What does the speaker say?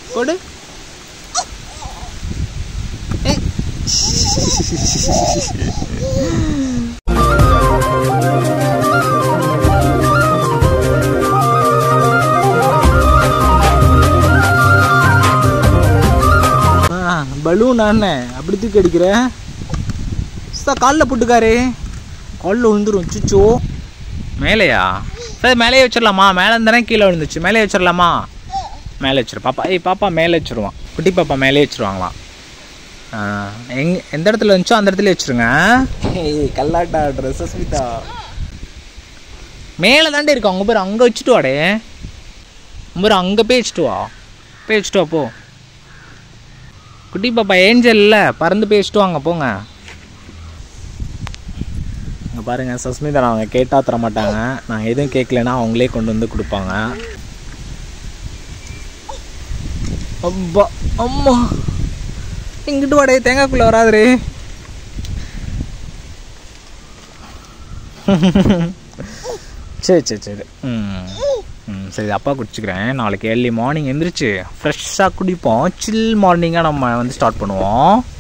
கொடு ஏய். ஆ, பலூன் அண்ணே அப்படி தூக்கி அடிக்கிற சார் காலில் போட்டுக்காரு காலில் விழுந்துரும் சுச்சோ மேலேயா சார் மேலேயே வச்சிடலாமா மேலே இருந்தானே கீழே விழுந்துச்சு மேலே வச்சிடலாமா மேலே வச்சிரு பாப்பா ஏய் பாப்பா மேலே வச்சிருவான் குட்டி பாப்பா மேலே வச்சிருவாங்களாம் ஆ, எங் எந்த இடத்துல இருந்துச்சோ அந்த இடத்துல வச்சிருங்க ஏய் கல்லாட்டா ட்ரெஸ் ஸ்மிதா மேலே தாண்டே இருக்கு அவங்க பேர் அங்கே வச்சுட்டு வாடே உங்க பேர் அங்கே போய் வச்சுட்டு வா போய் வச்சுட்டு வா போ குட்டி பாப்பா ஏஞ்சல் இல்லை பறந்து போய் வச்சுட்டு வாங்க போங்க இங்கே பாருங்கள் சஸ்மிதா அவங்க கேட்டால் தர மாட்டாங்க நாங்கள் எதுவும் கேட்கலன்னா அவங்களே கொண்டு வந்து கொடுப்பாங்க அப்பா அம்மா இங்கிட்டு வாடே தேங்காய்க்குள்ளே வராதுரே சரி சரி சரி ம் ம் சரி அப்பா குடிச்சுக்கிறேன் நாளைக்கு ஏர்லி மார்னிங் எந்திரிச்சு ஃப்ரெஷ்ஷாக குடிப்போம் சில் மார்னிங்காக நம்ம வந்து ஸ்டார்ட் பண்ணுவோம்